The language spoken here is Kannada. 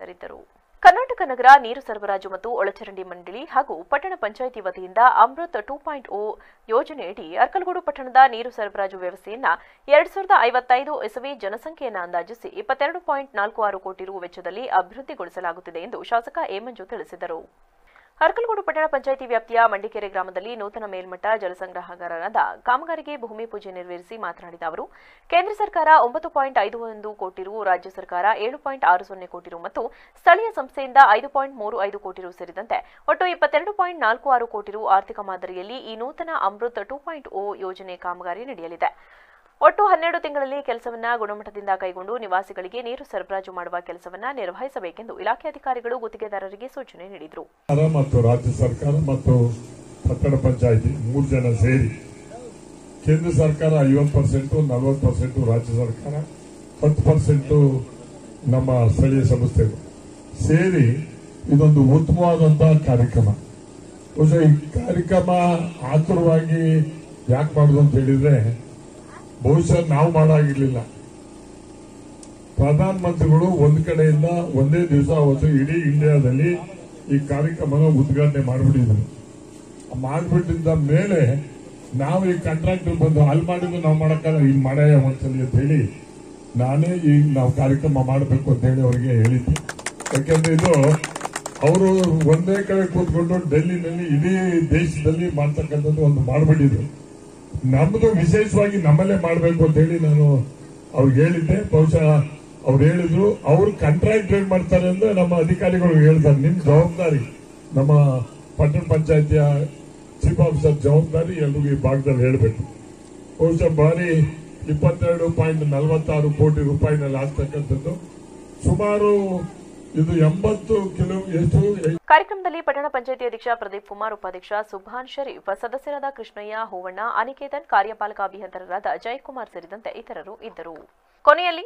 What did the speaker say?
ಉಪಸ್ಥಿತರಿದ್ದರು ಕರ್ನಾಟಕ ನಗರ ನೀರು ಸರಬರಾಜು ಮತ್ತು ಒಳಚರಂಡಿ ಮಂಡಳಿ ಹಾಗೂ ಪಟ್ಟಣ ಪಂಚಾಯಿತಿ ವತಿಯಿಂದ ಅಮೃತ್ ಟೂ ಪಾಯಿಂಟ್ ಓ ಯೋಜನೆಯಡಿ ಅರ್ಕಲಗೂಡು ಪಟ್ಟಣದ ನೀರು ಸರಬರಾಜು ವ್ಯವಸ್ಥೆಯನ್ನ ಎರಡ್ ಸಾವಿರದ ಐವತ್ತೈದು ಇಸವಿ ಜನಸಂಖ್ಯೆಯನ್ನು ಅಂದಾಜಿಸಿ ಇಪ್ಪತ್ತೆರಡು ಪಾಯಿಂಟ್ ನಾಲ್ಕು ಆರು ಕೋಟಿ ರು ವೆಚ್ಚದಲ್ಲಿ ಅಭಿವೃದ್ಧಿಗೊಳಿಸಲಾಗುತ್ತಿದೆ ಎಂದು ಶಾಸಕ ಎ ಮಂಜು ತಿಳಿಸಿದರು ಅರ್ಕಲಗೂಡು ಪಟ್ಟಣ ಪಂಚಾಯಿತಿ ವ್ಯಾಪ್ತಿಯ ಮಂಡಿಕೆರೆ ಗ್ರಾಮದಲ್ಲಿ ನೂತನ ಮೇಲ್ಮಟ್ಟ ಜಲಸಂಗ್ರಹಾಗಾರದ ಕಾಮಗಾರಿಗೆ ಭೂಮಿ ಪೂಜೆ ನೆರವೇರಿಸಿ ಮಾತನಾಡಿದ ಅವರು ಕೇಂದ್ರ ಸರ್ಕಾರ ಒಂಬತ್ತು ಪಾಯಿಂಟ್ ಐದು ಒಂದು ಕೋಟಿ ರು ರಾಜ್ಯ ಸರ್ಕಾರ ಏಳು ಪಾಯಿಂಟ್ ಆರು ಸೊನ್ನೆ ಕೋಟಿ ರು ಮತ್ತು ಸ್ಥಳೀಯ ಸಂಸ್ಥೆಯಿಂದ ಐದು ಪಾಯಿಂಟ್ ಮೂರು ಐದು ಕೋಟಿ ರು ಸೇರಿದಂತೆ ಒಟ್ಟು ಇಪ್ಪತ್ತೆರಡು ಪಾಯಿಂಟ್ ನಾಲ್ಕು ಆರು ಕೋಟಿ ರು ಆರ್ಥಿಕ ಮಾದರಿಯಲ್ಲಿ ಈ ನೂತನ ಅಮೃತ್ ಟೂ ಪಾಯಿಂಟ್ ಓ ಯೋಜನೆ ಕಾಮಗಾರಿ ನಡೆಯಲಿದೆ ಒಟ್ಟು ಹನ್ನೆರಡು ತಿಂಗಳಲ್ಲಿ ಕೆಲಸವನ್ನ ಗುಣಮಟ್ಟದಿಂದ ಕೈಗೊಂಡು ನಿವಾಸಿಗಳಿಗೆ ನೀರು ಸರಬರಾಜು ಮಾಡುವ ಕೆಲಸವನ್ನ ನಿರ್ವಹಿಸಬೇಕೆಂದು ಇಲಾಖೆ ಅಧಿಕಾರಿಗಳು ಗುತ್ತಿಗೆದಾರರಿಗೆ ಸೂಚನೆ ನೀಡಿದರು ಸರ್ಕಾರ ಮತ್ತು ರಾಜ್ಯ ಸರ್ಕಾರ ಮತ್ತು ಪಟ್ಟಣ ಪಂಚಾಯಿತಿ ಮೂರು ಜನ ಸೇರಿ ಕೇಂದ್ರ ಸರ್ಕಾರ ಐವತ್ತು ಪರ್ಸೆಂಟ್ ನಲವತ್ತು ಪರ್ಸೆಂಟ್ ರಾಜ್ಯ ಸರ್ಕಾರ ಹತ್ತು ಪರ್ಸೆಂಟ್ ನಮ್ಮ ಸ್ಥಳೀಯ ಸಂಸ್ಥೆಗಳು ಸೇರಿ ಇದೊಂದು ಉತ್ತಮವಾದಂತಹ ಕಾರ್ಯಕ್ರಮ ಬಹುಶಃ ಈ ಕಾರ್ಯಕ್ರಮ ಆತುರವಾಗಿ ಯಾಕೆ ಮಾಡುದು ಅಂತ ಹೇಳಿದ್ರೆ ಬಹುಶಃ ನಾವು ಮಾಡಾಗಿರ್ಲಿಲ್ಲ ಪ್ರಧಾನ ಮಂತ್ರಿಗಳು ಒಂದ್ ಕಡೆಯಿಂದ ಒಂದೇ ದಿವಸ ಅವತ್ತು ಇಡೀ ಇಂಡಿಯಾದಲ್ಲಿ ಈ ಕಾರ್ಯಕ್ರಮನ ಉದ್ಘಾಟನೆ ಮಾಡಿಬಿಟ್ಟಿದ್ರು ಮಾಡಿಬಿಟ್ಟಿದ್ದ ಮೇಲೆ ನಾವು ಈ ಕಾಂಟ್ರಾಕ್ಟರ್ ಬಂದು ಅಲ್ಲಿ ಮಾಡಿದ್ದು ನಾವು ಮಾಡಕ್ಕಲ್ಲ ಈಗ ಮಾಡಾಯ ಒಂದ್ಸಲಿ ಅಂತ ಹೇಳಿ ನಾನೇ ಈಗ ನಾವು ಕಾರ್ಯಕ್ರಮ ಮಾಡಬೇಕು ಅಂತ ಹೇಳಿ ಅವರಿಗೆ ಹೇಳಿದ್ದೆ ಯಾಕಂದ್ರೆ ಇದು ಅವರು ಒಂದೇ ಕಡೆ ಕೂತ್ಕೊಂಡು ಡೆಲ್ಲಿನಲ್ಲಿ ಇಡೀ ದೇಶದಲ್ಲಿ ಮಾಡ್ತಕ್ಕಂಥದ್ದು ಒಂದು ಮಾಡಿಬಿಟ್ಟಿದ್ರು ನಮ್ದು ವಿಶೇಷವಾಗಿ ನಮ್ಮಲ್ಲೇ ಮಾಡಬೇಕು ಅಂತ ಹೇಳಿ ನಾನು ಅವ್ರಿಗೆ ಹೇಳಿದ್ದೆ ಬಹುಶಃ ಅವ್ರು ಹೇಳಿದ್ರು ಅವ್ರು ಕಾಂಟ್ರಾಕ್ಟ್ ಏನ್ ಮಾಡ್ತಾರೆ ಅಂದ್ರೆ ನಮ್ಮ ಅಧಿಕಾರಿಗಳು ಹೇಳ್ತಾರೆ ನಿಮ್ ಜವಾಬ್ದಾರಿ ನಮ್ಮ ಪಟ್ಟಣ ಪಂಚಾಯತಿಯ ಚೀಫ್ ಆಫೀಸರ್ ಜವಾಬ್ದಾರಿ ಎಲ್ರಿಗೂ ಈ ಭಾಗದಲ್ಲಿ ಹೇಳಬೇಕು ಬಹುಶಃ ಬಾರಿ ಇಪ್ಪತ್ತೆರಡು ಪಾಯಿಂಟ್ ನಲವತ್ತಾರು ಕೋಟಿ ರೂಪಾಯಿನಲ್ಲಿ ಆಗ್ತಕ್ಕಂಥದ್ದು ಸುಮಾರು ಇದು ಎಂಬತ್ತು ಕಿಲೋ ಎಷ್ಟು ಕಾರ್ಯಕ್ರಮದಲ್ಲಿ ಪಟ್ಟಣ ಪಂಚಾಯಿತಿ ಅಧ್ಯಕ್ಷ ಪ್ರದೀಪ್ ಕುಮಾರ್ ಉಪಾಧ್ಯಕ್ಷ ಸುಭಾನ್ ಶರೀಫ್ ಸದಸ್ಯರಾದ ಕೃಷ್ಣಯ್ಯ ಹೂವಣ್ಣ ಅನಿಕೇತನ್ ಕಾರ್ಯಪಾಲಕ ಅಭಿಯಂತರರಾದ ಜಯಕುಮಾರ್ ಸೇರಿದಂತೆ ಇತರರು ಇದ್ದರು ಕೊನೆಯಲ್ಲಿ